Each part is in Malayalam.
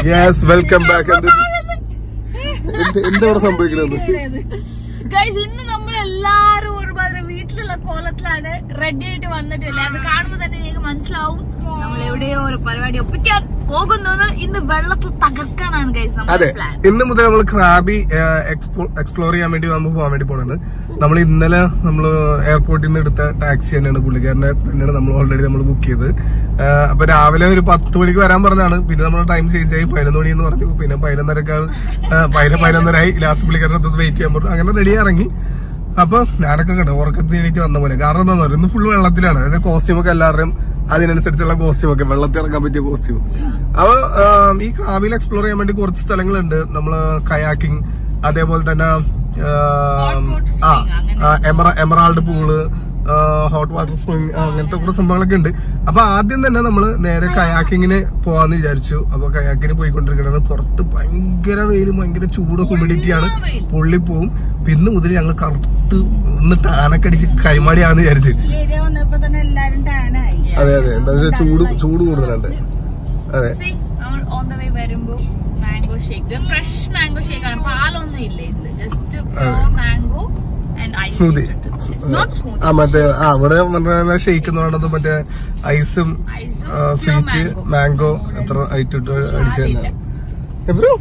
യെസ് വെൽക്കം ബാക്ക് എന്ത് എന്താ ഇവിടെ സംഭവിക്കുന്നത് ഗൈസ് ഇന്ന് നമ്മൾ എല്ലാരും ഒരുപാട് വീട്ടിലുള്ള കോലത്തിലാണ് റെഡി ആയിട്ട് വന്നിട്ടില്ല അത് കാണുമ്പോ തന്നെ നിങ്ങൾക്ക് മനസ്സിലാവും നമ്മൾ എവിടെയോ ഒരു പരിപാടി ഒപ്പിക്കാൻ പോകുന്നത് ഇന്ന് വെള്ളത്തിൽ തകർക്കാനാണ് ഗൈസ് അതെ നമ്മുടെ പ്ലാൻ ഇന്ന് മുതൽ നമ്മൾ ക്രാബി എക്സ്പ്ലോർ ചെയ്യാൻ വേണ്ടി നമ്മൾ പോകാൻ വേണ്ടി പോകുന്നുണ്ട് നമ്മൾ ഇന്നലെ നമ്മൾ എയർപോർട്ടിൽ നിന്ന് എടുത്ത ടാക്സി തന്നെയാണ് പുള്ളിക്കാരനെ തന്നെയാണ് നമ്മൾ ഓൾറെഡി നമ്മൾ ബുക്ക് ചെയ്ത് ആ, അപ്പൊ രാവിലെ ഒരു പത്ത് മണിക്ക് വരാൻ പറഞ്ഞാണ് പിന്നെ നമ്മൾ ടൈം ചേഞ്ച് ആയി പതിനൊന്ന് മണി എന്ന് പറഞ്ഞു പിന്നെ പതിനൊന്നരക്കാണ് പതിനൊന്ന് പതിനൊന്നരായി ലാസ്റ്റ് പുള്ളിക്കാരനെ വെയിറ്റ് ചെയ്യാൻ പറഞ്ഞു അങ്ങനെ റെഡി ഇറങ്ങി അപ്പൊ ഞാനൊക്കെ കേട്ടോ ഉറക്കത്തിൽ എനിക്ക് വന്ന പോലെ കാരണം എന്താണെന്ന് പറയുക ഇന്ന് ഫുൾ വെള്ളത്തിലാണ് അതായത് കോസ്റ്റ്യൂം ഒക്കെ എല്ലാവരുടെയും അതിനനുസരിച്ചുള്ള കോസ്റ്റ്യൂം ഒക്കെ വെള്ളത്തിൽ ഇറങ്ങാൻ പറ്റിയ കോസ്റ്റ്യൂം അപ്പൊ ആം, ഈ ക്രാബിൽ എക്സ്പ്ലോർ ചെയ്യാൻ വേണ്ടി കുറച്ച് സ്ഥലങ്ങളുണ്ട് നമ്മള് കയാക്കിംഗ് അതേപോലെ തന്നെ ആം, ആ emerald- emerald pool hot water spring അങ്ങനത്തെ കുറെ സംഭവങ്ങളൊക്കെ ഉണ്ട് അപ്പൊ ആദ്യം തന്നെ നമ്മള് നേരെ കയാക്കിങ്ങിന് പോവാന്ന് വിചാരിച്ചു അപ്പൊ കയാക്കിന് പോയിക്കൊണ്ടിരിക്കുന്നത് പുറത്ത് ഭയങ്കര വെയിലും ഭയങ്കര ചൂട് ഹ്യൂമിഡിറ്റിയാണ് പൊള്ളി പോവും പിന്നെ മുതൽ ഞങ്ങൾ കറുത്ത് ഒന്ന് ടാനൊക്കെ അടിച്ച് കൈമാടിയാന്ന് വിചാരിച്ച് ഏരിയ വന്നപ്പോ തന്നെ എല്ലാരും ടാനായി അതെ അതെ എന്താ വെച്ചാൽ ചൂട് ചൂട് കൂടുതലുണ്ട് അതെ See, നമ്മൾ ഓൺ ദ വേ വരുമ്പോ mango shake fresh mango shake ആണ് പാലൊന്നും ഇല്ല ഇതില് just mango and ice smoothie not smoothie ആ മറ്റേ ആ ഇവിടെ ഷെയ്ക്ക് എന്ന് പറയുന്നത് മറ്റേ ഐസും ഐസും സ്വീറ്റ് mango. മാംഗോ എത്ര ഐറ്റ് ഇട്ട് അടിച്ചു തന്നെ എവരോ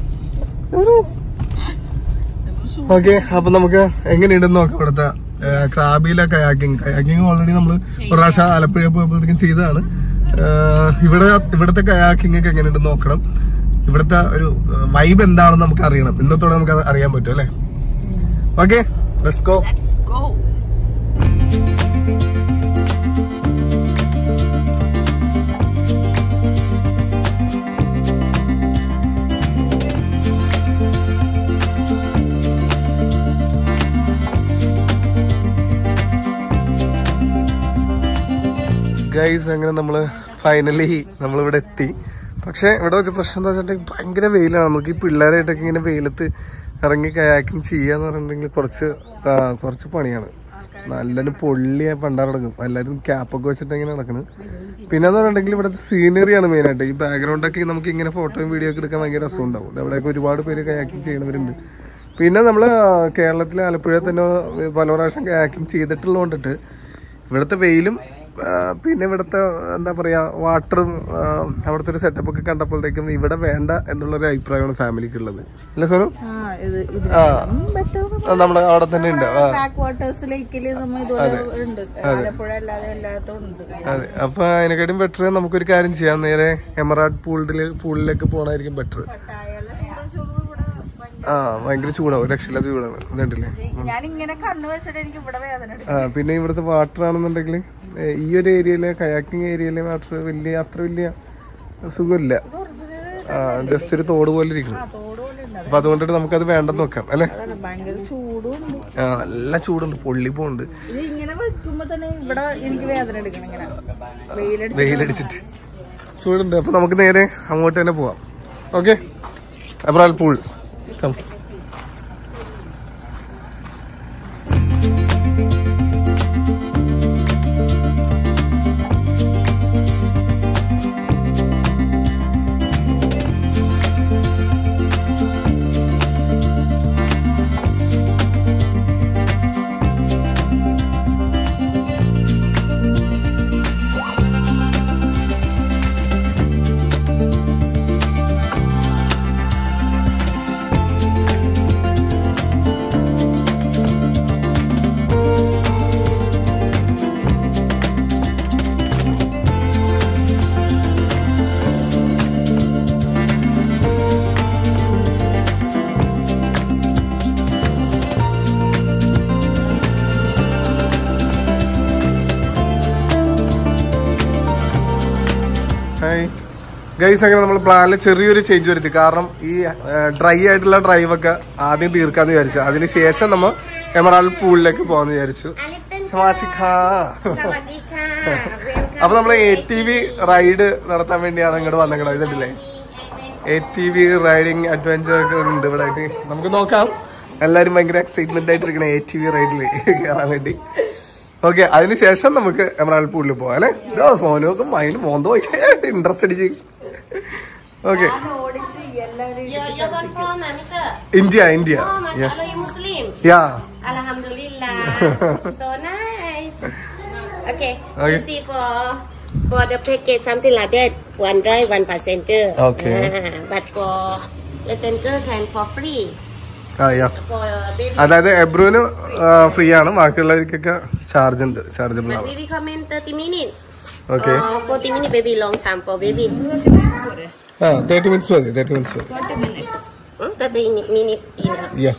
ഓക്കെ അപ്പൊ നമുക്ക് എങ്ങനെയുണ്ടെന്ന് നോക്കാം ഇവിടുത്തെ ക്രാബിയിലെ കയാക്കിങ് കയാക്കിങ് ഓൾറെഡി നമ്മൾ ഒരു പ്രാവശ്യം ആലപ്പുഴ പോയപ്പോഴത്തേക്കും ചെയ്തതാണ് ആ, ഇവിടെ ഇവിടുത്തെ കയാക്കിംഗ് ഒക്കെ എങ്ങനെയുണ്ടെന്ന് നോക്കണം ഇവിടുത്തെ ഒരു വൈബ് എന്താണെന്ന് നമുക്ക് അറിയണം ഇന്നത്തോടെ നമുക്ക് അത് അറിയാൻ പറ്റും അല്ലേ okay let's go Let's go. Guys അങ്ങനെ നമ്മള് ഫൈനലി നമ്മളിവിടെ എത്തി പക്ഷെ ഇവിടെ ഒരു പ്രശ്നം എന്താ വെച്ചിട്ടുണ്ടെങ്കിൽ ഭയങ്കര വെയിലാണ് നമുക്ക് ഈ പിള്ളേരായിട്ടൊക്കെ ഇങ്ങനെ വെയിലത്ത് ഇറങ്ങി കയാക്കിങ് ചെയ്യാന്ന് പറഞ്ഞിട്ടുണ്ടെങ്കിൽ കുറച്ച് ആ, കുറച്ച് പണിയാണ് നല്ലൊരു പൊള്ളിയ പണ്ടാറടങ്ങും എല്ലാവരും ക്യാപ്പൊക്കെ വെച്ചിട്ട് ഇങ്ങനെ നടക്കുന്നത് പിന്നെ എന്ന് പറഞ്ഞിട്ടുണ്ടെങ്കിൽ ഇവിടുത്തെ സീനറിയാണ് മെയിനായിട്ട് ഈ ബാക്ക്ഗ്രൗണ്ട് ഒക്കെ നമുക്ക് ഇങ്ങനെ ഫോട്ടോയും വീഡിയോ ഒക്കെ എടുക്കാൻ ഭയങ്കര രസമുണ്ടാവും അവിടെയൊക്കെ ഒരുപാട് പേര് കയാക്കിങ് ചെയ്യണവരുണ്ട് പിന്നെ നമ്മൾ കേരളത്തിലെ ആലപ്പുഴ തന്നെ പല പ്രാവശ്യം കയാക്കിങ് ചെയ്തിട്ടുള്ളതുകൊണ്ടിട്ട് ഇവിടുത്തെ വെയിലും ആ, പിന്നെ ഇവിടുത്തെ എന്താ പറയാ വാട്ടറും ആ, അവിടുത്തെ ഒരു സെറ്റപ്പ് ഒക്കെ കണ്ടപ്പോഴത്തേക്കും ഇവിടെ വേണ്ട എന്നുള്ളൊരു അഭിപ്രായമാണ് ഫാമിലിക്ക് ഉള്ളത് അല്ലേ സോനു ആ ഇത് ഇത് ആ ബെറ്റർ ആ, നമ്മുടെ അവിടെ തന്നെ ഉണ്ട് ആ, ബാക്ക് വാട്ടേഴ്സ് ലേക്കില് നമ്മ ഇതുപോലെ ഉണ്ട് ആലപ്പുഴ അല്ലാതെ എല്ലായിടത്തും ഉണ്ട് അതെ അപ്പൊ അതിനെക്കാട്ടും ബെറ്റർ നമുക്കൊരു കാര്യം ചെയ്യാം നേരെ എമറാഡ് പൂളില് പൂളിലേക്ക് പോകണമായിരിക്കും ബെറ്റർ പട്ടായയിലെ ചൂടും ചൂടും ഇവിടെ ഭയങ്കര- ആ ഭയങ്കര ചൂടാവും രക്ഷയില്ല ചൂടാണ് ഇതുണ്ടല്ലേ ഞാൻ ഇങ്ങനെ കണ്ണു വെച്ചിട്ട് എനിക്ക് ഇവിടെ വേദന എടുക്കും ആ പിന്നെ ഇവിടുത്തെ വാട്ടർ ആണെന്നുണ്ടെങ്കിൽ ഈ ഒരു ഏരിയയിലെ കയാക്കിംഗ് ഏരിയയിലെ വാട്ടർ വലിയ അത്ര വലിയ സുഖമില്ല ഇത് ഒറിജിനൽ ജസ്റ്റ് ഒരു തോട് പോലെ ഇരിക്കുന്നു തോട് പോലെ ഉണ്ട് അപ്പൊ അതുകൊണ്ടിട്ട് നമുക്കത് വേണ്ടെന്ന് നോക്കാം അല്ലെ അതാണ് ഭയങ്കര ചൂടും ഉണ്ട് ആ, നല്ല ചൂടുണ്ട് പൊള്ളി പോണ്ട് ഇത് ഇങ്ങനെ വെക്കുമ്പോ തന്നെ ഇവിടെ എനിക്ക് വേദന എടുക്കണം ഇങ്ങനെ വെയിലടിച്ച് വെയിലടിച്ചിട്ട് ചൂടുണ്ട് അപ്പൊ നമുക്ക് നേരെ അങ്ങോട്ട് തന്നെ പോവാം ഓക്കെ അബ്രാൽ പൂൾ കം ഹായ് ഗൈസ് അങ്ങനെ നമ്മൾ പ്ലാനിൽ ചെറിയൊരു ചേഞ്ച് വരുത്തി കാരണം ഈ ഡ്രൈ ആയിട്ടുള്ള ഡ്രൈവ് ഒക്കെ ആദ്യം തീർക്കാന്ന് വിചാരിച്ചു അതിനുശേഷം നമ്മൾ എമറാൾഡ് പൂളിലേക്ക് പോകാന്ന് വിചാരിച്ചു സമാച്ചിക്കാ. അപ്പൊ നമ്മൾ എ ടി വി റൈഡ് നടത്താൻ വേണ്ടിയാണ് ഇങ്ങോട്ട് വന്നേക്കണത് ഇതുണ്ടല്ലേ A T V riding adventure ഒക്കെ ഉണ്ട് ഇവിടെ ആയിട്ട് നമുക്ക് നോക്കാം എല്ലാരും ഭയങ്കര എക്സൈറ്റ്മെന്റ് ആയിട്ടിരിക്കണ എ ടി വി റൈഡിൽ കയറാൻ വേണ്ടി ഓക്കെ അതിനുശേഷം നമുക്ക് എമറാൾഡ് പൂളിൽ പോവാം അല്ലെ മോനൊക്കെ മൈൻഡ് മോന്തോ ഇൻട്രസ്റ്റ് അടിച്ച് ഓക്കെ ഓടിച്ച് എല്ലാവരും You, you got from, uh, Mister? India India Oh, mashallah, you Muslim. Yeah Alhamdulillah. so nice. Okay. Okay. You see for for the package something like that. One drive, one passenger. Okay. Ah, but for little girl can for free. ആ യാ For baby. അതായത് എബ്രുവിന് ഫ്രീ ആണ് ബാക്കിയുള്ളവർക്കൊക്കെ ചാർജ് ഉണ്ട് ചാർജബിൾ But ആണ് we recommend 30 minutes. Okay Uh, 40 minutes baby long time for baby. ആ തേർട്ടി മിനിറ്റ്സ് മതി തേർട്ടി മിനിറ്റ്സ് മതി Hmm? 30 minutes. enough. യാ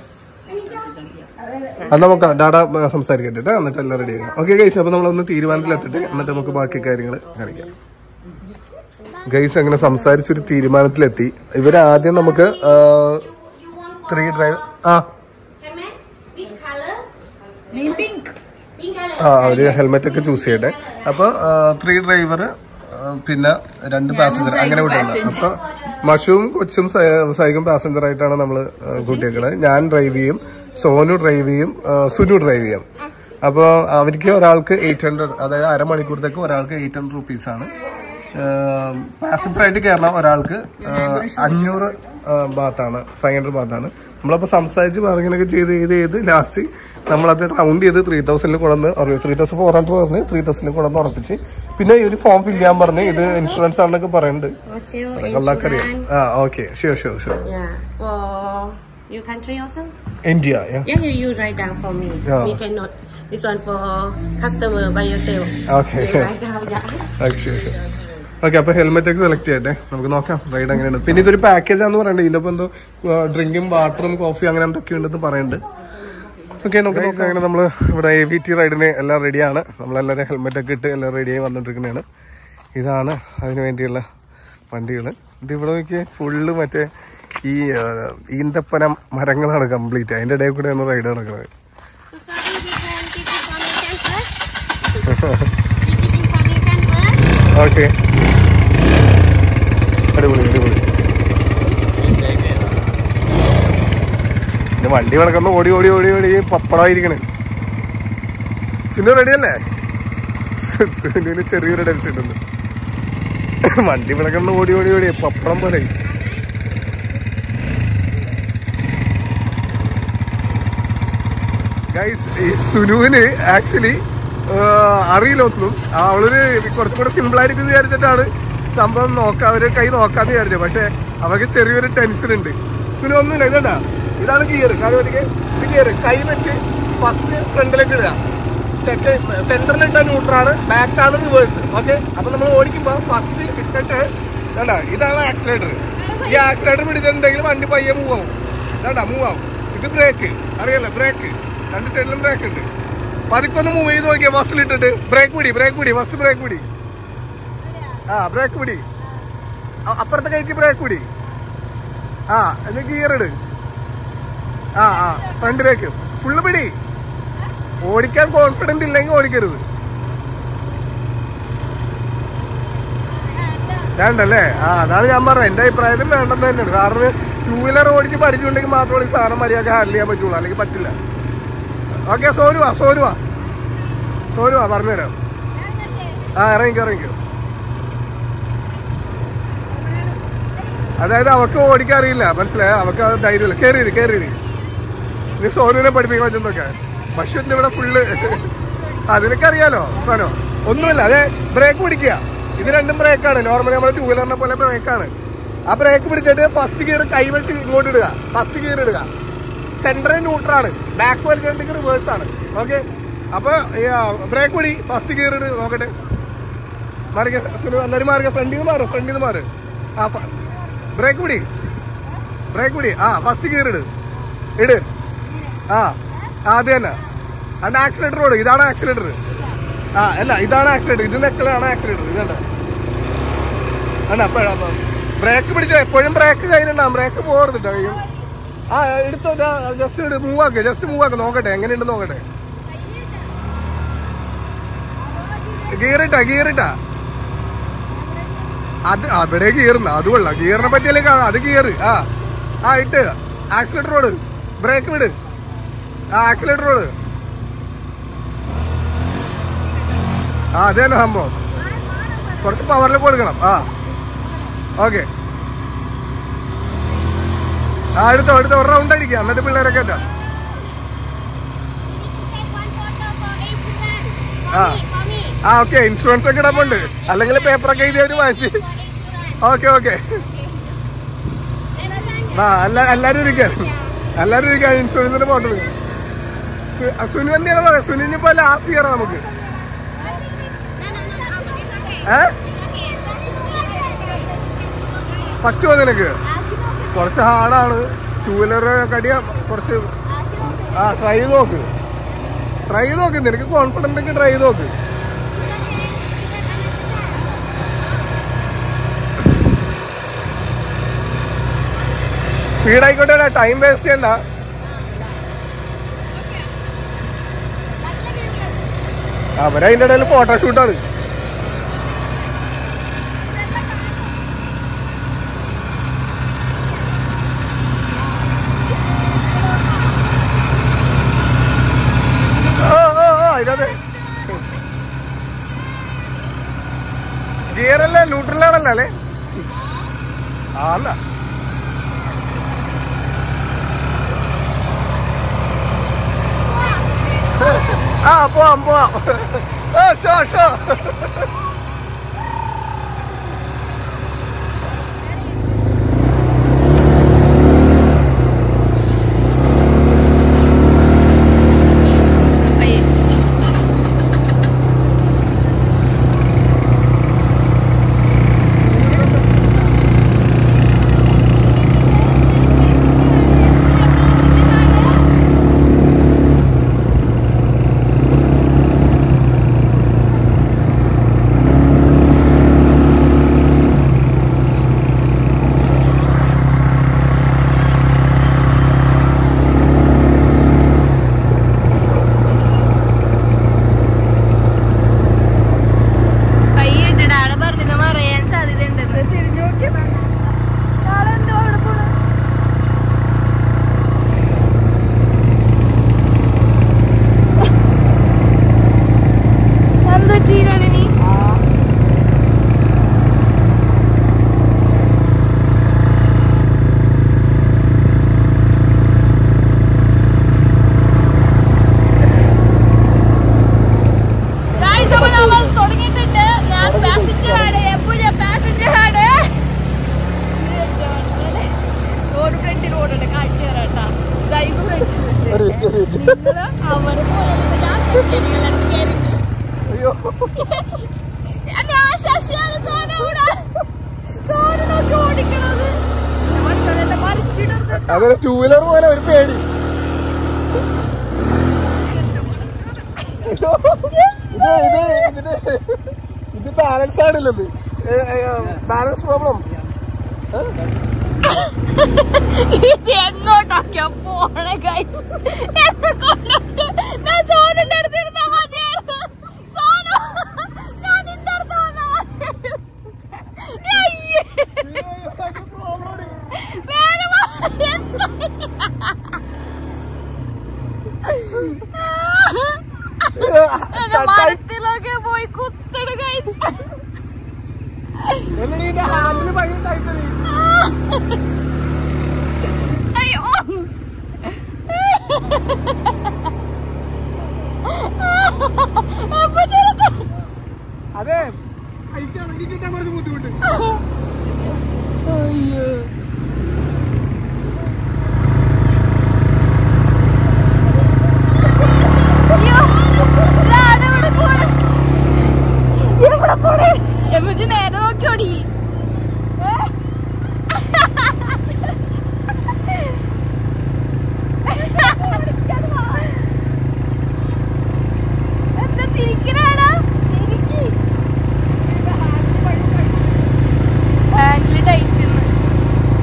അത് നമുക്ക് ഡാഡ സംസാരിക്കട്ടെ ട്ടോ. എന്നിട്ട് എല്ലാം റെഡി ആക്കാം ഓക്കെ ഗൈസ് അപ്പൊ നമ്മളൊന്ന് തീരുമാനത്തിലെത്തിട്ട് എന്നിട്ട് നമുക്ക് ബാക്കി കാര്യങ്ങൾ കാണിക്കാം ഗൈസ് അങ്ങനെ സംസാരിച്ചൊരു തീരുമാനത്തിലെത്തി ഇവര് ആദ്യം നമുക്ക് ത്രീ ഡ്രൈവ് ആ Hey man, which color? Pink Pink color. ആ അവര് ഹെൽമെറ്റ് ഒക്കെ ചൂസ് ചെയ്യട്ടെ അപ്പൊ ത്രീ ഡ്രൈവർ പിന്നെ രണ്ട് പാസഞ്ചർ അങ്ങനെ വിട്ടണം അപ്പൊ മഷുവും കൊച്ചും സൈ- സൈഗും പാസഞ്ചർ ആയിട്ടാണ് നമ്മള് കൂട്ടിയേക്കണത് ഞാൻ ഡ്രൈവ് ചെയ്യും സോനു ഡ്രൈവ് ചെയ്യും ആ, സുനു ഡ്രൈവ് ചെയ്യും അപ്പോൾ അവർക്ക് ഒരാൾക്ക് എയ്റ്റ് ഹൺഡ്രഡ് അതായത് അരമണിക്കൂറത്തേക്ക് ഒരാൾക്ക് എയ്റ്റ് ഹൺഡ്രഡ് റുപ്പീസ് ആണ് പാസഞ്ചർ ആയിട്ട് കയറണം ഒരാൾക്ക് ആ, അഞ്ഞൂറ് ബാത്താണ് ഫൈവ് ഹൺഡ്രഡ് ബാത്താണ് നമ്മളപ്പോൾ സംസാരിച്ച് പറഞ്ഞൊക്കെ ചെയ്ത് ചെയ്ത് ചെയ്ത് ലാസ്റ്റ് നമ്മളത് റൗണ്ട് ചെയ്ത് ത്രീ തൗസൻഡിൽ കൊണ്ടുവന്ന് ത്രീ തൗസൻഡ് ഫോർ ഹൺഡ്രഡ് പറഞ്ഞ് ത്രീ തൗസൻഡിൽ കൊണ്ടുവന്ന് ഉറപ്പിച്ച് പിന്നെ ഈ ഒരു ഫോം ഫില്ല് ചെയ്യാൻ പറഞ്ഞ് ഇത് ഇൻഷുറൻസ് ആണെന്നൊക്കെ പറയുന്നുണ്ട് Hotel അള്ളാഹ്ക്കറിയാം insurance. ആ okay sure sure sure Yeah. For your country also? India Yeah, you, you write down for me. Yeah. We cannot. This one for customer by yourself. Okay. You write down, yeah. Okay sure sure okay അപ്പൊ ഹെൽമെറ്റ് ഒക്കെ സെലക്ട് ചെയ്യട്ടെ നമുക്ക് നോക്കാം റൈഡ് എങ്ങനെയാണ് പിന്നെ ഇതൊരു പാക്കേജ് ആണെന്ന് പറയുന്നത് ഇതിന്റെ ഒപ്പം എന്തോ ഡ്രിങ്കും വാട്ടറും കോഫി അങ്ങനെ എന്തൊക്കെ ഉണ്ടെന്ന് പറയുന്നുണ്ട് ഓക്കെ നമുക്ക് നോക്കാം അങ്ങനെ നമ്മൾ ഇവിടെ എ വി ടി റൈഡിന് എല്ലാം റെഡിയാണ് നമ്മളെല്ലാവരും ഹെൽമെറ്റ് ഒക്കെ ഇട്ട് എല്ലാം റെഡിയായി വന്നിട്ടിരിക്കുന്നതാണ് ഇതാണ് അതിന് വേണ്ടിയുള്ള വണ്ടികൾ ഇത് ഇവിടെ നോക്കിയാൽ ഫുള്ള് മറ്റേ ഈ ആ, ഈന്തപ്പന മരങ്ങളാണ് കംപ്ലീറ്റ് അതിന്റെ ഇടയിൽ കൂടെയാണ് റൈഡ് നടക്കുന്നത് So sorry, we can give information first. we give information first. Okay അടിപൊളി അടിപൊളി പിന്നെ വണ്ടി കിടക്കുന്ന ഓടി ഓടി ഓടി ഓടി പപ്പടമായിരിക്കണ് സുനു റെഡിയല്ലേ സുനുവിന് ചെറിയൊരു ടെൻഷൻ ഉണ്ട് വണ്ടി കിടക്കുന്ന ഓടി ഓടി ഓടി പപ്പടം പോലെ ഗൈസ് ഈ സുനുവിന് ആക്ച്വലി അറിയില്ല ഒന്നും അവളൊരു കുറച്ചും കൂടെ സിമ്പിൾ ആയിരിക്കും എന്ന് വിചാരിച്ചിട്ടാണ് സംഭവം നോക്കാ ഒരു കൈ നോക്കാന്ന് വിചാരിച്ചത് പക്ഷെ അവർക്ക് ചെറിയൊരു ടെൻഷൻ ഉണ്ട് സുനു ഒന്നുമില്ല ഇതണ്ടാ ഇതാണ് ഗിയർ കാലുവലിക്ക് ഇത് ഗിയർ കൈ വെച്ച് ഫസ്റ്റ് ഫ്രണ്ടിലേക്ക് ഇടുക സെക്കൻഡ് സെന്ററിൽ ഇട്ട ന്യൂട്രാണ് ബാക്കാണ് റിവേഴ്സ് ഓക്കെ അപ്പൊ നമ്മൾ ഓടിക്കുമ്പോ ഫസ്റ്റ് ഇട്ടിട്ട് വേണ്ട ഇതാണ് ആക്സിലേറ്റർ ഈ ആക്സിലേറ്റർ പിടിച്ചിട്ടുണ്ടെങ്കിൽ വണ്ടി പയ്യെ മൂവ് ആവും വേണ്ട മൂവ് ആവും ഇത് ബ്രേക്ക് അറിയാലോ ബ്രേക്ക് രണ്ട് സൈഡിലും ബ്രേക്ക് ഉണ്ട് പതുക്കൊന്ന് മൂവ് ചെയ്ത് നോക്കിയാ ബസ്സിൽ ഇട്ടിട്ട് ബ്രേക്ക് പിടി ബ്രേക്ക് പിടി ഫസ്റ്റ് ബ്രേക്ക് പിടി ആ ബ്രേക്ക് പിടി അ- അപ്പുറത്തെ കൈക്ക് ബ്രേക്ക് പിടി ആ എന്നിട്ട് ഗിയർ ഇട് ആ ആ ഫ്രണ്ടിലേക്ക് ഫുള്ള് പിടി ഓടിക്കാൻ കോൺഫിഡന്റ് ഇല്ലെങ്കിൽ ഓടിക്കരുത് വേണ്ടല്ലേ ആ അതാണ് ഞാൻ പറഞ്ഞത് എന്റെ അഭിപ്രായത്തിൽ വേണ്ടെന്ന് തന്നെയാണ് കാരണം ടൂ വീലർ ഓടിച്ച് പഠിച്ചിട്ടുണ്ടെങ്കിൽ മാത്രമേ ഈ സാധനം മര്യാദ ഹാൻഡിൽ ചെയ്യാൻ പറ്റുള്ളൂ അല്ലെങ്കിൽ പറ്റില്ല ഓക്കെ സോനുവാ സോനുവാ സോനുവാ പറഞ്ഞുതരാം ആ ഇറങ്ങിക്കോ ഇറങ്ങിക്കോ അതായത് അവക്ക് ഓടിക്കാൻ അറിയില്ല മനസ്സിലായോ അവക്ക് അത് ധൈര്യമില്ല കയറി കയറി ഇനി സോനുവിനെ പഠിപ്പിക്കാൻ പറ്റുന്നൊക്കെ പക്ഷെ ഇന്ന് ഇവിടെ ഫുള്ള് അതിനൊക്കെ അറിയാലോ സോനോ ഒന്നുമില്ല അതെ ബ്രേക്ക് പിടിക്കുക ഇത് രണ്ടും ബ്രേക്കാണ് നോർമലി നമ്മുടെ ടൂ വീലറിനെ പോലെ ബ്രേക്കാണ് ആ ബ്രേക്ക് പിടിച്ചിട്ട് ഫസ്റ്റ് ഗിയർ കൈവച്ച് ഇങ്ങോട്ട് ഇടുക ഫസ്റ്റ് ഗിയർ ഇടുക സെന്റർ ന്യൂട്രാണ് ബാക്ക് വലിച്ചിട്ടുണ്ടെങ്കിൽ റിവേഴ്സ് ആണ് ഓക്കെ അപ്പൊ ബ്രേക്ക് പിടി ഫസ്റ്റ് ഗിയർ ഇട് നോക്കട്ടെ മാറിക്ക സുനു എല്ലാവരും മാറുക ഫ്രണ്ടിൽ നിന്ന് മാറും ഫ്രണ്ടിൽ നിന്ന് മാറ് ആ ബ്രേക്ക് പിടി ബ്രേക്ക് പിടി ആ ഫസ്റ്റ് ഗിയർ ഇട് ഇട് ആ ആ, അത് തന്നെ അണ്ട് ആക്സിലേറ്റർ ഓട് ഇതാണ് ആക്സിലേറ്റർ ആ അല്ല ഇതാണ് ആക്സിലേറ്റർ ഇത് നെക്കലാണ് ആക്സിലേറ്റർ ഇത് കണ്ട അല്ല ബ്രേക്ക് പിടിച്ച എപ്പോഴും ബ്രേക്ക് കയ്യിലുണ്ടാവും ബ്രേക്ക് പോകരുത് കേട്ടോ കയ്യും ആ എടുത്തോ ജസ്റ്റ് ഇട് മൂവ് ആക്ക് ജസ്റ്റ് മൂവ് ആക്ക് നോക്കട്ടെ എങ്ങനെയുണ്ട് നോക്കട്ടെ ഗിയർ ഇട്ടാ ഗിയർ ഇട്ടാ അത് അവിടെ ഗിയറുന്ന അത് കൊള്ളാം ഗിയറിനെ പറ്റിയല്ലേ കാണാം അത് ഗിയർ ആ ആ ഇട്ട് ആക്സിലേറ്റർ ഓട് ബ്രേക്ക് വിട് ആ ആക്സിലേറ്റർ ഓട് ആ അത് തന്നെ സംഭവം കുറച്ച് പവറിൽ കൊടുക്കണം ആ ഓക്കെ ആ എടുത്തോ എടുത്തോ ഒരു റൗണ്ട് അടിക്കാം എന്നിട്ട് പിള്ളേരൊക്കെ എത്താം Take one photo for insurance. Ah. For me, for me. ആ ഓക്കെ ഇൻഷുറൻസ് ഒക്കെ ഇടപ്പുണ്ട് അല്ലെങ്കിൽ പേപ്പറൊക്കെ എഴുതി അവര് വാങ്ങിച്ച് For insurance. Okay okay Then I thank ആ എല്ലാ- എല്ലാരും ഇരിക്കാൻ എല്ലാരും ഇരിക്കാൻ ഇൻഷുറൻസിന്റെ ഫോട്ടോ എടുക്കാം സു- ആ, സുനു എന്തിനാണ് പറയാ സുനു ഇനിയിപ്പോ ലാസ്റ്റ് ഇയർ നമുക്ക് No, no, no, no, but it's okay. ഏ It's okay. പറ്റുമോ നിനക്ക് കുറച്ച് ഹാർഡാണ് ടൂ വീലർ കടിയ കുറച്ച് ആ ട്രൈ ചെയ്ത് നോക്ക് ട്രൈ ചെയ്ത് നോക്ക് നിനക്ക് കോൺഫിഡന്റ് ഒക്കെ ട്രൈ ചെയ്ത് നോക്ക് സ്പീഡ് ആയിക്കോട്ടെ ടൈം വേസ്റ്റ് ചെയ്യണ്ട അവരതിന്റെ ഇടയിൽ ഫോട്ടോഷൂട്ടാണ് ഓ ഓ ഓ അതിനകത്ത് ഗിയറല്ലേ ന്യൂട്രലാണല്ലോ അല്ലേ ആ അല്ല ആ പോവാം പോവാം ഓ ഷോ ഷോ കൈയിട്ടിട്ട് ആടെ പറഞ്ഞ മറിയാൻ സാധ്യതയുണ്ട് തിരിഞ്ഞു ആളെന്തോ അവിടെ പോണു എന്തോ ചീരാണ് നീ ഗായ്സ് അപ്പോൾ നമ്മൾ തുടങ്ങിയിട്ടുണ്ട് ഞാൻ പാസഞ്ചർ ആണ് എപ്പോ ഞാൻ പാസഞ്ചർ ആണ് ചോറ് ഫ്രണ്ടിൽ ഓടണ്ട കാഴ്ച കേട്ടാ സൈബ് ഫ്രണ്ടിൽ അവരെ പോലെ ഞാൻ ശശിയാണ് കയറിയിട്ട് അയ്യോ ഞാൻ ശശിയാണ് സോന ഇവിടെ സോന നോക്കി ഓടിക്കണത് മറ്റവരെല്ലാം മറിച്ചിടുന്നത് അതൊരു ടൂ വീലർ പോലെ ഒരു പേടി ഇത് ഇത് ഇതിന് ഇത് ബാലൻസ് ആണില്ലത് ബാലൻസ് പ്രോബ്ലം ഇത് എങ്ങോട്ടൊക്കെയാ പോണേ ഗൈസ് എന്നെ കൊണ്ടിട്ട് ഞാൻ സോനന്റെ അടുത്ത് ഇരുന്നാ മതിയായിരുന്നു സോന ഞാൻ നിന്റെ അടുത്ത് വന്നാ മതിയായിരുന്നു അയ്യേ. വേറെ വഴി എന്താ? എന്നെ മരത്തിലൊക്കെ പോയി കുത്തണ ഗൈസ് ഹാൻഡിൽ ഭയങ്കര ടൈറ്റ് അയ്യോ അപ്പൊ ചെറുതാ അതെ അതിക്ക് ഇറങ്ങി കിട്ടാൻ കുറച്ച് ബുദ്ധിമുട്ട് എമ്മച്ചി നേരെ നോക്കിയോടി എന്താ തിരിക്കണാടാ തിരിക്കി ഹാൻഡിൽ ടൈറ്റ്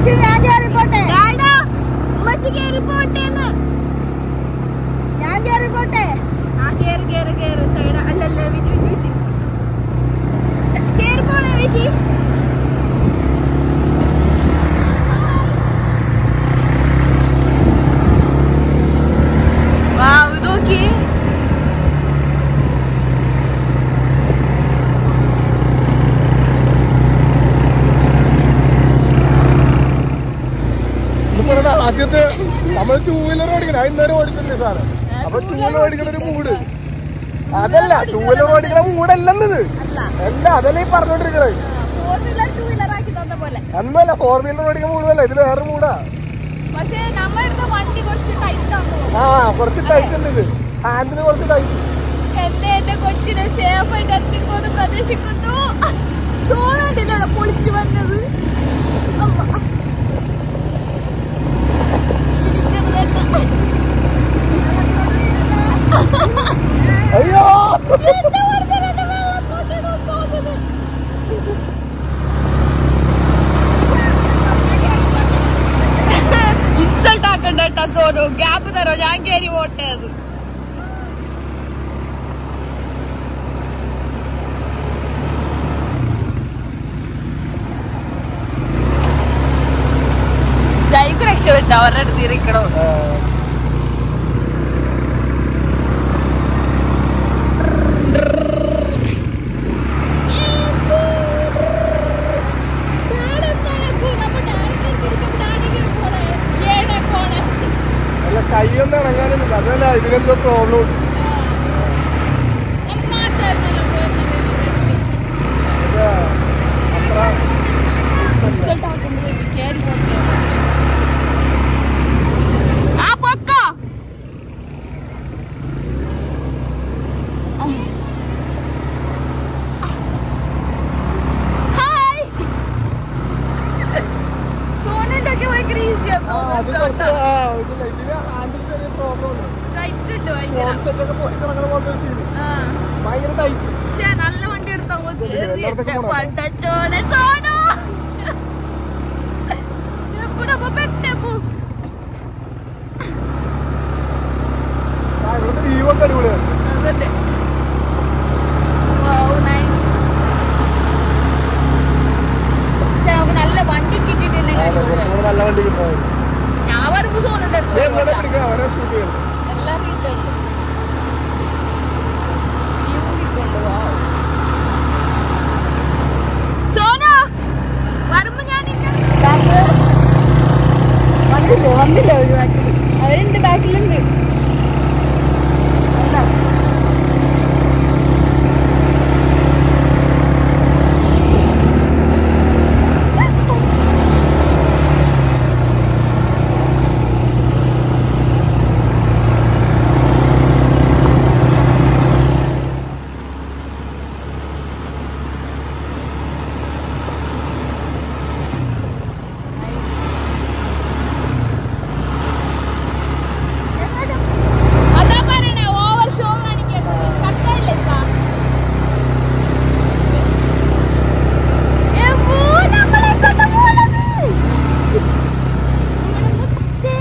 ഞാൻ കയറിപ്പോട്ടെ ഉമ്മച്ചി കയറിപ്പോട്ടേന്ന് ഞാൻ കയറിപ്പോട്ടെ ആ കേറ് കേറ് കേറ് സൈഡ് അല്ലല്ല വിറ്റ് വിറ്റ് വിറ്റ് കേറി പോണേ വിറ്റി വാവ് നോക്കി ഇതിപ്പോ ഇവിടെ ആദ്യത്തെ നമ്മൾ ടൂ വീലർ ഓടിക്കണം ഇന്നേരം ഓടിക്കുന്നില്ല സാറ് അപ്പൊ ടൂ വീലർ ഓടിക്കണ ഒരു മൂഡ് അതല്ല ടൂ വീലർ ഓടിക്കണ മൂടല്ലെന്നത് അല്ല അതല്ലേ ഈ പറഞ്ഞോണ്ടിരിക്കണേ ഫോർ വീലർ ടൂ വീലർ ആക്കി തന്ന പോലെ എന്നല്ല ഫോർ വീലർ ഓടിക്കണ മൂടല്ല ഇതിൽ വേറെ മൂടാ പക്ഷെ നമ്മുടെ വണ്ടി കുറച്ച് ടൈറ്റ് ആണോ ആ കുറച്ച് ടൈറ്റ് ഉണ്ട് ഇത് ഹാൻഡിന് കുറച്ച് ടൈറ്റ് എന്നെ എന്റെ കൊച്ചിനെ സേഫ് ആയിട്ട് എത്തിക്കുമെന്ന് പ്രതീക്ഷിക്കുന്നു സോനാട്ടിലാണ് പൊളിച്ചു വന്നത് അമ്മ. ഇടിക്കരുത് എന്നെ. അയ്യോ എന്റെ വെറുതെ എന്നെ വെള്ളത്തിലിടാൻ തോന്നുന്നു. ഇൻസൾട്ട് ആക്കണ്ട കേട്ടോ സോനു ഗ്യാപ്പ് തരോ ഞാൻ കയറി പോട്ടെ അത് ജൈക്ക് രക്ഷപ്പെട്ടു അവരുടെ അടുത്ത് ഇരിക്കണോ അല്ല കൈയൊന്നും ഇണങ്ങാനൊന്നുമില്ല അതല്ല ഇതിനെന്തോ പ്രോബ്ലം ഉണ്ട് ഇത് അത്ര ആ പൊക്കോ ഹായ് സോനുണ്ടൊക്കെ ഭയങ്കര ആ, അത് കുറച്ച് ഈസിയാണ് ആ, ഇതില്ല, ഇതിന് ഹാൻഡിൽ ചെറിയ പ്രോബ്ലം ഉണ്ട് ടൈറ്റ് ഉണ്ട് ഭയങ്കര കോൺസെപ്റ്റ് ഒക്കെ പൊട്ടിക്കിടക്കണ പോലത്തെ ഒരു feel. ആ ഭയങ്കര ടൈറ്റ് പക്ഷേ നല്ല വണ്ടി എടുത്താൽ മതി എല്ലായിടത്തേക്കും പോണം. പണ്ടച്ചോനെ സോനു എവിടെ പെട്ടപ്പോ ആ ഇവിടുത്തെ വ്യൂ ഒക്കെ അടിപൊളിയാണ് അതന്നെ വൗ നൈസ് പക്ഷെ നമുക്ക് നല്ല വണ്ടി കിട്ടിയിട്ടുണ്ടെങ്കിൽ ആ, അടിപൊളിയായി. കുറച്ചുകൂടെ നല്ല വണ്ടി കിട്ടുന്നത് ഞാൻ വരുമ്പോ സോനുണ്ട് ഇവിടെ പിടിക്കാം അവരെ ഷൂട്ട് ചെയ്യുന്നത് എല്ലാം കിട്ടുന്നുണ്ട് വ്യൂ കിട്ടുന്നുണ്ട് വൗ സോനു വരുമ്പോ ഞാൻ വന്നില്ലേ വന്നില്ലേ ഒരു ബാക്കിൽ അവരുണ്ട് ബാക്കിലുണ്ട് അതാ പറയണേ ഓവർ ഷോ കാണിക്കരുത് കട്ടയില്ലേ ഇപ്പ? ഏ, പോ, നമ്മളെ കൊണ്ട് പോണത്. നമ്മളെ മുത്തേ.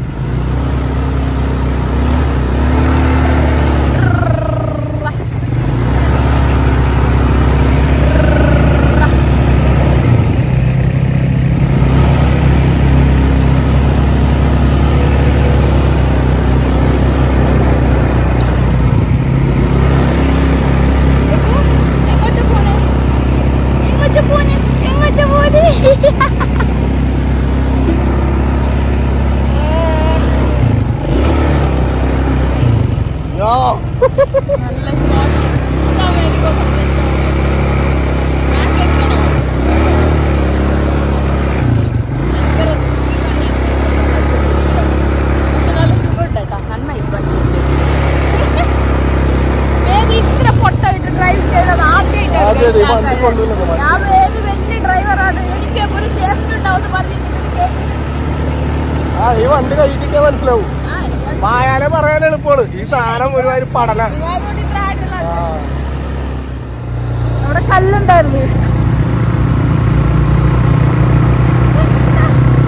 എങ്ങോട്ട് പോണേ എങ്ങോട്ട് പോണേ എങ്ങോട്ട് പോണേ യോ നല്ല സ്പോട്ട് എന്താ വേണ്ടി പക്ഷെ നല്ല സുഖമുണ്ട് കേട്ടോ നന്നായി ബേബി ഇത്ര പൊട്ടായിട്ട് ഡ്രൈവ് ചെയ്തത് ആദ്യം ഈ വണ്ടി ആദ്യമായിട്ടാണ് കൊണ്ടുവരുന്നത് ഞാൻ ബേബി വലിയ ഡ്രൈവറാണ് എനിക്ക് ഒരു സേഫ്റ്റി ഉണ്ടാവും പറഞ്ഞിട്ട് ആ ഈ വണ്ടി കൈ കിട്ടിയാൽ മനസ്സിലാവും ആ എനിക്ക് വായാലെ പറയാൻ എളുപ്പമാണ് ഈ സാധനം ഒരുമാതിരി പടല ഞാൻ അതുകൊണ്ട് ഇത്ര ആയിട്ടുള്ള ആ. അവിടെ കല്ലുണ്ടായിരുന്നു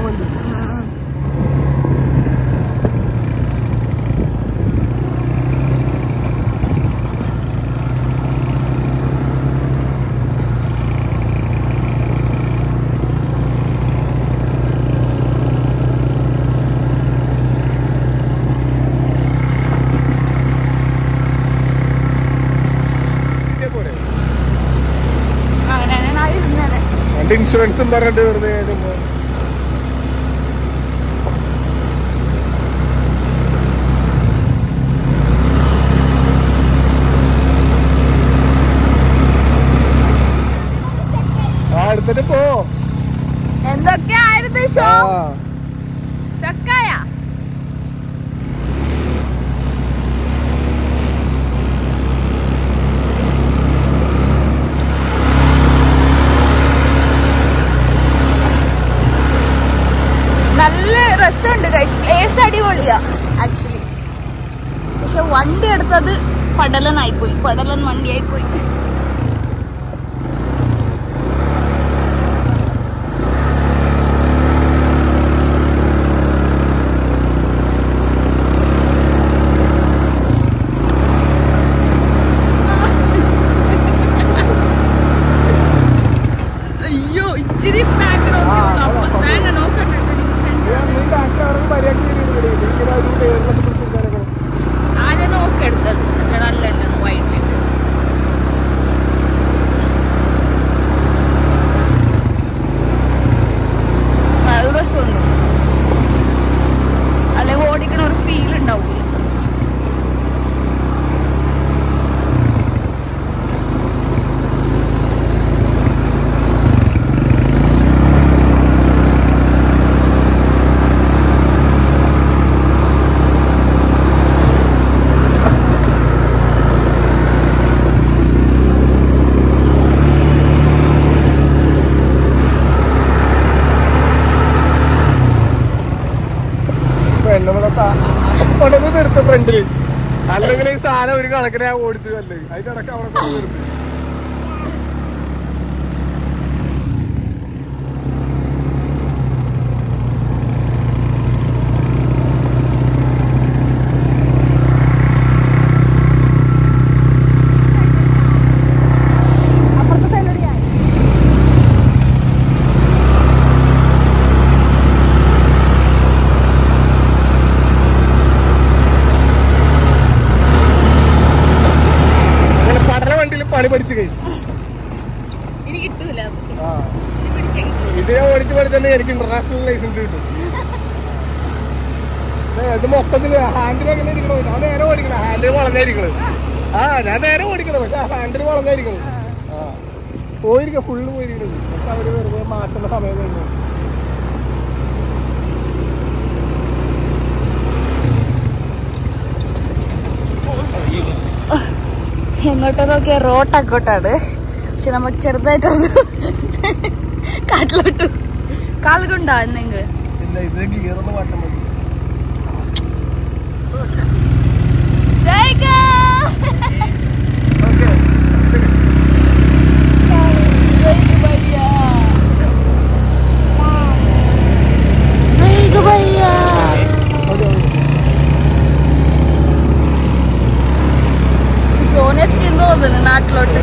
വണ്ടി ഇതേ പോരെ. അങ്ങനെയാണ് ആ ഇരുന്നത് വണ്ടി ഇൻഷുറൻസും പറഞ്ഞിട്ട് വെറുതെ ചുമ്മാ. ആ എടുത്തിട്ട് പോ എന്തൊക്കെയായിരുന്നു ഷോ ആ ചക്കായ നല്ല രസമുണ്ട് ഗൈസ് പ്ലേസ് അടിപൊളിയാ ആക്ച്വലി പക്ഷെ വണ്ടി എടുത്തത് പടലനായി പോയി പടലൻ വണ്ടിയായി പോയി അയ്യോ ഇച്ചിരി ബാക്ക് വേണ്ട നോക്കട്ടെ നീ ബാക്കിൽ അവിടെ മര്യാദയ്ക്ക് ഇരിക്കുന്നത്. ഇങ്ങനെ ഒരു പേരിലൊക്കെ പിടിച്ചിരിക്കാനൊക്കെ. ആരെ നോക്കെടുത്തത് മറ്റേ നല്ല ഉണ്ടെന്ന് വൈകിട്ട് അത് രസമുണ്ട് അല്ലെങ്കിൽ ഓടിക്കണ ഒരു ഫീൽ ഉണ്ടാവൂല പെണ്ണുങ്ങളെ കൊണ്ടൊന്ന് നിർത്ത ഫ്രണ്ടില് അല്ലെങ്കിൽ ഈ സാധനം ഒരു കണക്കിന് ഞാൻ ഓടിച്ചു അല്ലേ അതിന്റെ ഇടയ്ക്ക് അവിടെ കൊണ്ട് നിർത്തി അപ്പുറത്തെ സൈഡിലൂടെ ഞാൻ അങ്ങനെ പടല വണ്ടിയിൽ പണി പഠിച്ചു കഴിഞ്ഞു ഇനി കിട്ടൂല ആ ഇത് പിടിച്ചേ കിട്ടൂല ഇത് ഞാൻ ഓടിച്ച് പഠിച്ചെങ്കിൽ എനിക്ക് ഇന്റർനാഷണൽ ലൈസൻസ് കിട്ടും ഏ, ഇത് മൊത്തത്തില് ഹാൻഡിൽ എങ്ങനെ ഇരിക്കണോ ഞാൻ നേരെ ഓടിക്കണം ഹാൻഡിൽ വളഞ്ഞായിരിക്കണത് ആ ഞാൻ നേരെ ഓടിക്കണം പക്ഷെ ഹാൻഡിൽ വളഞ്ഞായിരിക്കണം ആ പോയിരിക്കുക ഫുള്ള് പോയിരിക്കണത് പക്ഷെ അവര് വെറുതെ മാറ്റുന്ന സമയം കഴിഞ്ഞു എങ്ങോട്ടോ നോക്കിയ റോട്ടക്കോട്ടാണ് പക്ഷെ നമുക്ക് ചെറുതായിട്ട് കാട്ടിലോട്ടു കാലുകൊണ്ടാ എന്നെങ്കിൽ ഇല്ല ഇത് ഗിയറൊന്ന് മാറ്റാൻ മതി ഓക്കെ സോനെത്തി തോന്നുന്നു നാട്ടിലോട്ട്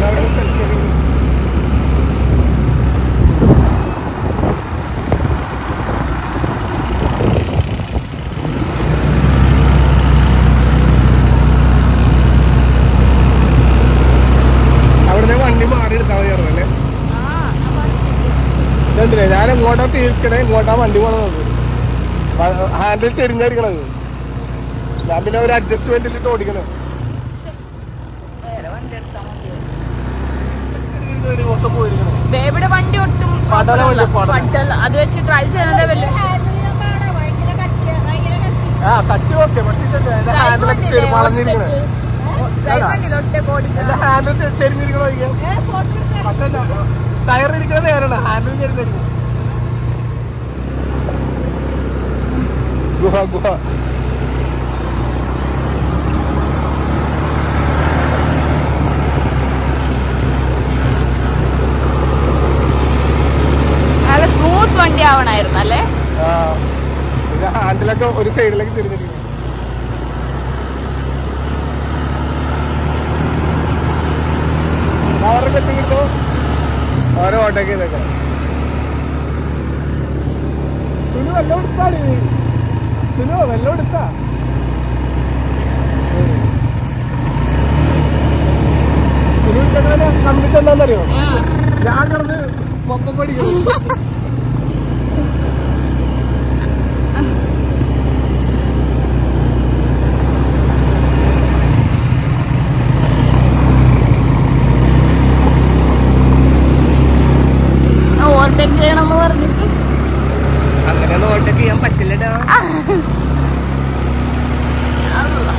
അവിടുന്ന് വണ്ടി മാറി എടുത്താൽ മതിയായിരുന്നല്ലേ കണ്ടില്ലേ ഞാൻ എങ്ങോട്ടാ തീർക്കണേ എങ്ങോട്ടാ വണ്ടി പോണത് ഹാൻഡിൽ ചെരിഞ്ഞായിരിക്കണത് ഞാൻ പിന്നെ ഒരു അഡ്ജസ്റ്റ്മെന്റിൽ ഇട്ട് ഓടിക്കണേ വേറെ വണ്ടി എടുത്താൽ മതി ഇതിന് മൊത്തം പോയിരിക്കണേ ബേബിയുടെ വണ്ടി ഒട്ടും പടല വണ്ടി, പടല. പടല അത് വെച്ച് ഡ്രൈവ് ചെയ്യുന്നത് വലിയ വിഷയം ഭയങ്കര കട്ടിയ ഭയങ്കര കട്ടി ആ കട്ടി ഓക്കെ പക്ഷെ ഇതല്ലേ എന്റെ ഹാൻഡിലൊക്കെ ചെരി വളഞ്ഞിരിക്കണേ ഒറ്റ ഓടിക്കണം എന്റെ ഹാൻഡിൽ ചെരിഞ്ഞിരിക്കണോ ചോദിക്കാം ഏ ഫോട്ടോ എടുത്ത് പക്ഷെ ടയർ ഇരിക്കണത് നേരാണ് ഹാൻഡിൽ ചെരിഞ്ഞിരിക്കണം ഗുഹ ഗുഹ നല്ല സ്മൂത്ത് വണ്ടി ആവണായിരുന്നു അല്ലേ ആ ഇത് ഹാൻഡിലൊക്കെ ഒരു സൈഡിലേക്ക് തിരിഞ്ഞിരിക്കുന്നു അവരുടെ പറ്റി കിട്ടും ഓരോ ഓട്ടോക്ക് ഇതൊക്കെ തുലു വെള്ളം എടുത്താടി തുലു വെള്ളം എടുത്താ തുലു എടുത്തങ്ങനെ കമ്പിട്ട് എന്താണെന്നറിയോ ഞാൻ കിടന്ന് പൊപ്പം പഠിക്കണം ഓവർടേക്ക് ചെയ്യണമെന്ന് പറഞ്ഞിട്ട് അങ്ങനെയൊന്നും ഓട്ടോക്ക് ചെയ്യാൻ പറ്റില്ലടാ അല്ലാ.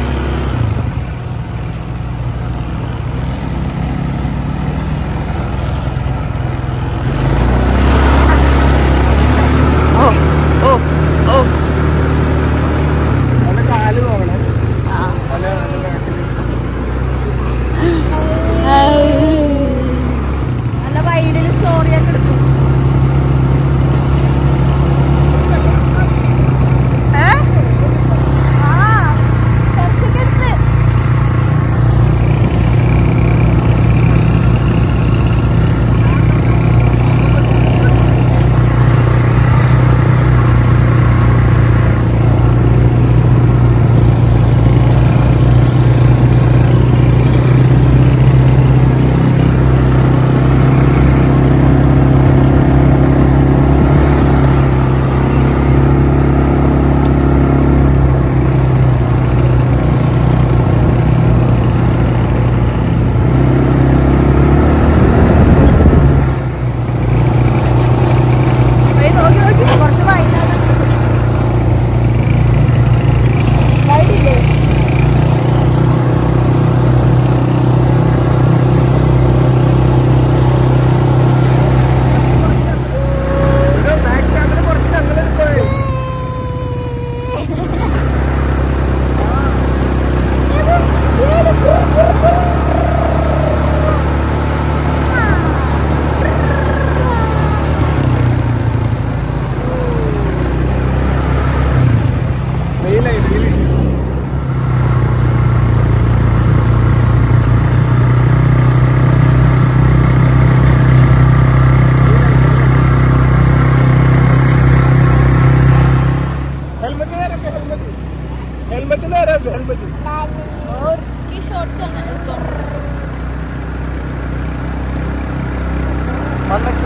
ഓ ഓ ഓ അവന്റെ കാല് നോക്കണേ ആ അവന്റെ അവന്റെ back ല്. നല്ല വൈഡിൽ സ്റ്റോറിയൊക്കെ എടുക്കും ഏ? ആ, കുറച്ചൊക്കെ എടുത്ത്. ഏയ് നോക്കി നോക്കി കുറച്ച് വൈകിട്ടാണ് വൈകില്ലേ ഇത് back camera കുറച്ച് അങ്ങനെ എടുത്തോളേ. വെയിലായി, വെയിലായി. ഹെൽമെറ്റ് നേരൊക്കെ ഹെൽമെറ്റ് ഹെൽമെറ്റ് നേരൊക്കെ ഹെൽമെറ്റ് ഓ റിസ്കി ഷോർട്സ് ആണ് ഇപ്പം മണ്ണൊക്കെ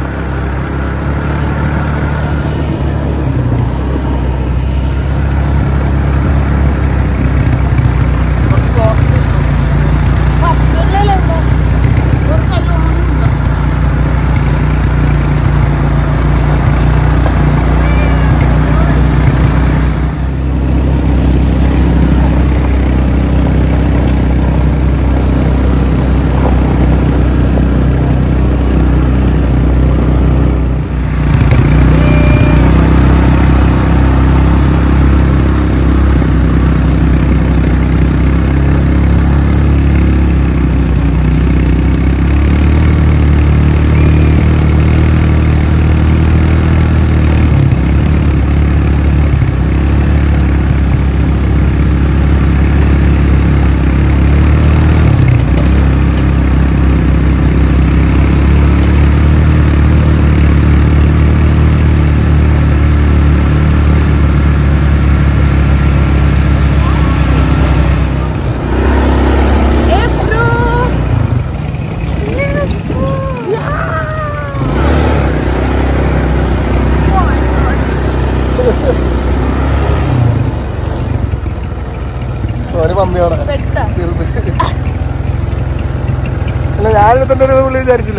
കുറച്ച് cloth പറ്റുള്ളല്ലോ ഒരു കല്ലുണ്ടോ Eh, bro. Let's go. ഒരു പന്നിയോടെ പെട്ട തീർത്ത് അല്ല ഞാനെടുത്തോണ്ട് ഒരു പുള്ളി വിചാരിച്ചില്ല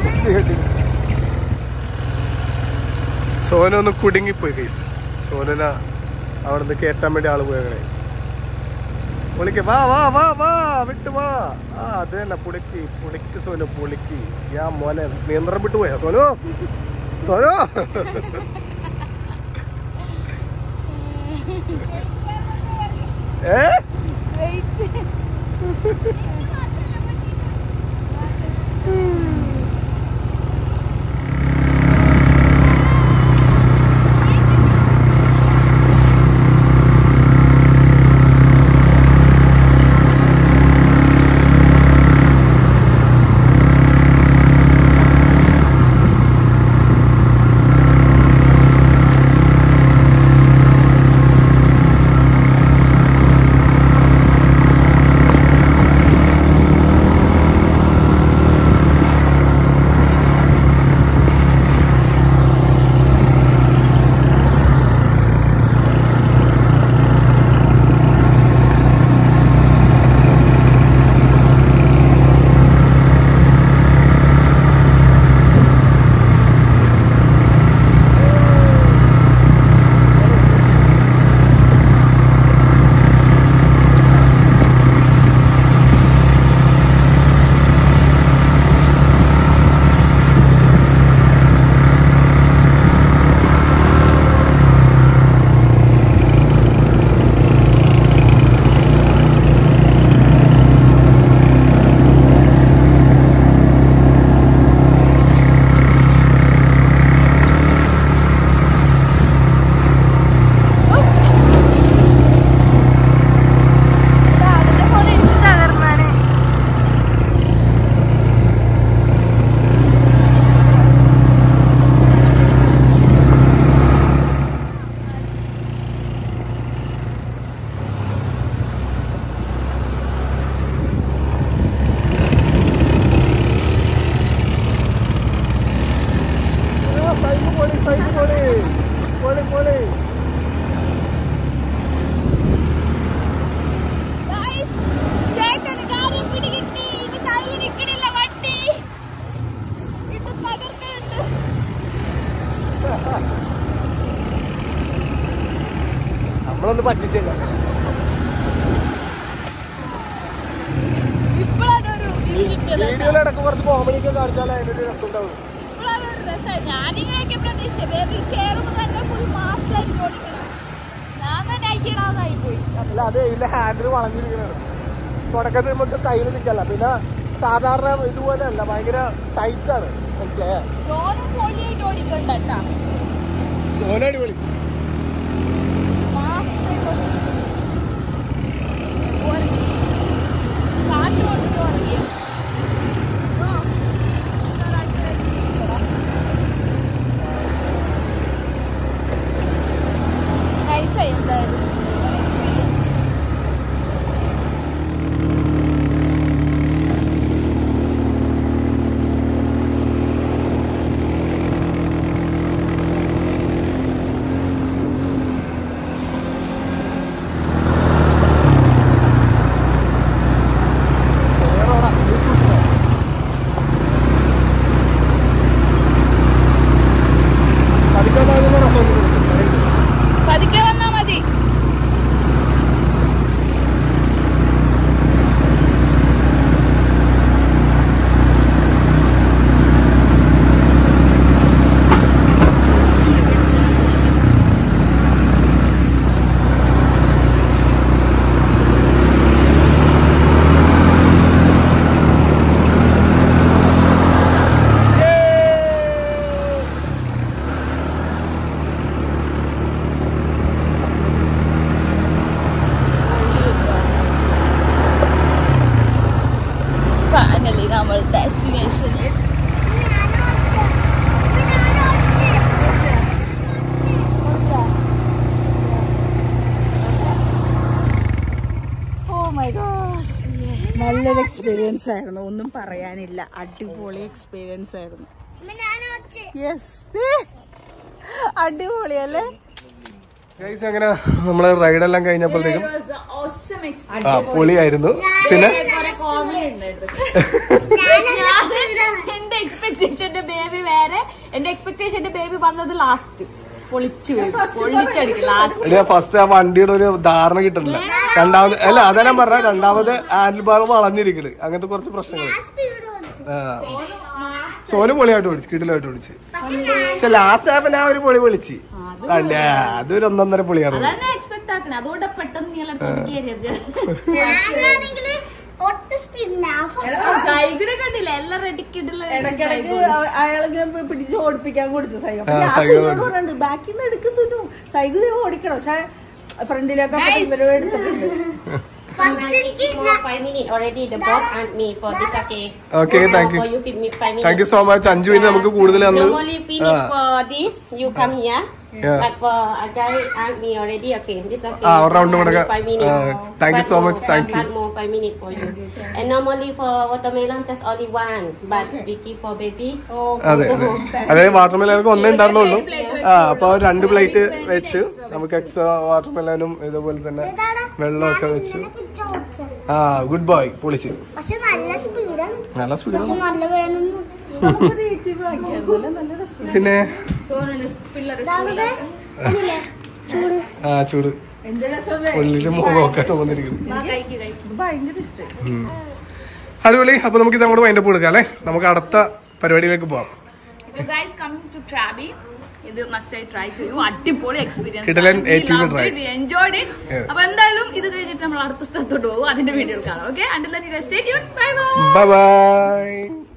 സോന ഒന്ന് കുടുങ്ങിപ്പോയി കേസ് സോനന അവിടെ നിന്ന് കയറ്റാൻ വേണ്ടി ആള് പോയി അങ്ങനെ പുളിക്ക് വാ വാ വാ വാ വിട്ട് വാ ആ അത് തന്നെ പുളിക്ക് പുളിക്ക് സോനു പുളിക്ക് യാ മോനെ നിയന്ത്രണം വിട്ടു പോയാ സോനു സോനു ഏ പൊളി സൈഡ് പൊളി പൊളി പൊളി Guys, ചേട്ടന് കാര്യം പിടികിട്ടി. ഇത് കയ്യിൽ നിക്കണില്ല വണ്ടി. ഇത് തകർക്കുന്നുണ്ട്. നമ്മളൊന്ന് പറ്റിച്ചേക്കാം ഇപ്പളാണ് ഒരു ഇത് കിട്ടിയത്. വീഡിയോയിലടക്കം കുറച്ച് കോമഡി ഒക്കെ കാണിച്ചാലേ അതിന്റെ ഒരു രസം ഉണ്ടാവും ഇപ്പളാണ് ഒരു രസം. ഞാനിങ്ങനെയൊക്കെ പ്രതീക്ഷിച്ചത് ബേബി കയറുമ്പോ തന്നെ ഫുൾ മാസായിട്ട് ഓടിക്കണം ഞാൻ തന്നെ അയക്കിടാതായി പോയി അല്ല അതെ ഇതിന്റെ ഹാൻഡിൽ വളഞ്ഞിരിക്കുന്നത് തുടക്കത്തിൽ നമുക്ക് കയ്യിൽ നിൽക്കല്ല പിന്നെ സാധാരണ ഇതുപോലെ അല്ല ഭയങ്കര ടൈറ്റ് ആണ് മനസ്സിലായേ ചോറും പൊളിയായിട്ട് ഓടിക്കണ്ട കേട്ടാ സോന അടിപൊളി മാസായിട്ട് ഓടിക്കണം. ഒരു കാറ്റ് കൊണ്ട് തുടങ്ങി ഓ, എന്താ കാറ്റ്? Nice ആയി എന്തായാലും എക്സ്പീരിയൻസ് പതുക്കെ വന്നാ മതി ഫൈനലി നമ്മൾ ഡെസ്റ്റിനേഷനിൽ ഓ മൈ ഗോഡ് നല്ലൊരു എക്സ്പീരിയൻസ് ആയിരുന്നു ഒന്നും പറയാനില്ല അടിപൊളി എക്സ്പീരിയൻസ് ആയിരുന്നു യെസ് അടിപൊളി അല്ലേ ഗൈസ് അങ്ങനെ നമ്മള് റൈഡെല്ലാം കഴിഞ്ഞപ്പോഴത്തേക്കും ആ പൊളിയായിരുന്നു പിന്നെ എന്റെ എക്സ്പെക്ടേഷന്റെ ബേബി വേറെ എന്റെ എക്സ്പെക്ടേഷന്റെ ബേബി വന്നത് ലാസ്റ്റ് പൊളിച്ചു പൊള്ളിച്ചടിക്കും ലാസ്റ്റ് ഞാൻ ഫസ്റ്റ് ആ വണ്ടിയുടെ ഒരു ധാരണ കിട്ടുന്നില്ല രണ്ടാമത് അല്ല അതാ ഞാൻ പറഞ്ഞ രണ്ടാമത് ഹാൻഡിൽ ബാർ വളഞ്ഞിരിക്കണ് അങ്ങനത്തെ കുറച്ച് പ്രശ്നങ്ങൾ സോനു പൊളിയായിട്ട് ഓടിച്ചു കിടിലായിട്ട് ഓടിച്ച് പക്ഷെ ലാസ്റ്റ് ആയപ്പോ ഞാൻ ഒരു പൊളി വിളിച്ച് അതൊരു ഒന്നൊന്നര പൊളിയായിരുന്നു അതന്നെ എക്സ്പെക്ട് ആക്കണേ അതുകൊണ്ട് പെട്ടെന്ന് നീ ഒട്ടും സ്പീഡ് സൈകിടെ കണ്ടില്ല എല്ലാം റെഡിക്കിടില്ല ഇടയ്ക്കിടയ്ക്ക് അയാളിങ്ങനെ പിടിച്ച് ഓടിപ്പിക്കാൻ കൊടുത്തു സൈ അപ്പൊ ആ, ഞാൻ സൈക്കിൾ സുനുവിനോട് പറഞ്ഞിട്ടുണ്ട് ബാക്കിൽ നിന്ന് എടുക്ക് സുനു സൈക്കിൾ ഓടിക്കണം പക്ഷെ ഫ്രണ്ടിലൊക്കെ ഇവരും എടുത്തിട്ടുണ്ട് ഫസ്റ്റ് എനിക്ക് five minutes already. The boss and me for this okay. Okay, thank you. For you, feed me five minutes. Thank you so much അഞ്ചു മിനിറ്റ് നമുക്ക് കൂടുതൽ തന്നു Normally finish Ah. for this, you come here. Yeah. But for a guy and me already, okay, this okay. Ah, ഒരു round കൂടെ Five minutes. Ah, thank you But so more, much, thank you. but more five minutes for you. And normally for watermelon, just only one. But we give for baby. അതെ അതെ അതായത് വാട്ടർ മെലനൊക്കെ ഒന്നേ ഉണ്ടായിരുന്നുള്ളൂ ആ അപ്പൊ രണ്ട് പ്ലേറ്റ് വെച്ച് നമുക്ക് എക്സ്ട്രാ വാട്ടർ മെലനും ഇതുപോലെ തന്നെ വെള്ളമൊക്കെ വെച്ച് ആ ഗുഡ് ബോയ് പൊളിച്ച് പക്ഷെ നല്ല സ്പീഡാണ് നല്ല സ്പീഡ് പക്ഷെ നല്ല വേണമെന്ന് പിന്നെ ഇതാകട്ടെ കണ്ടില്ലേ? ചൂട് ആ ചൂട് എന്ത് രസമല്ലേ ഉള്ളില് മുഖമൊക്കെ ചുമന്നിരിക്കുന്നു ഭയങ്കര ഇഷ്ടം അടിപൊളി അപ്പൊ നമുക്ക് ഇത് അങ്ങോട്ട് വൈൻഡപ്പ് കൊടുക്കാം അല്ലേ നമുക്ക് അടുത്ത പരിപാടിയിലേക്ക് പോവാം ഗൈസ് കമ്മിങ് ടു ക്രാബി ഇത് മസ്റ്റ് ആയി ട്രൈ ചെയ്യൂ അടിപൊളി കിടിലൻ ATV experience ride. Enjoyed it Yeah. അപ്പൊ എന്തായാലും ഇത് കഴിഞ്ഞിട്ട് നമ്മൾ അടുത്ത സ്ഥലത്തോട്ട് പോകും അതിന്റെ വീഡിയോ കാണാം okay until stay tuned bye bye bye by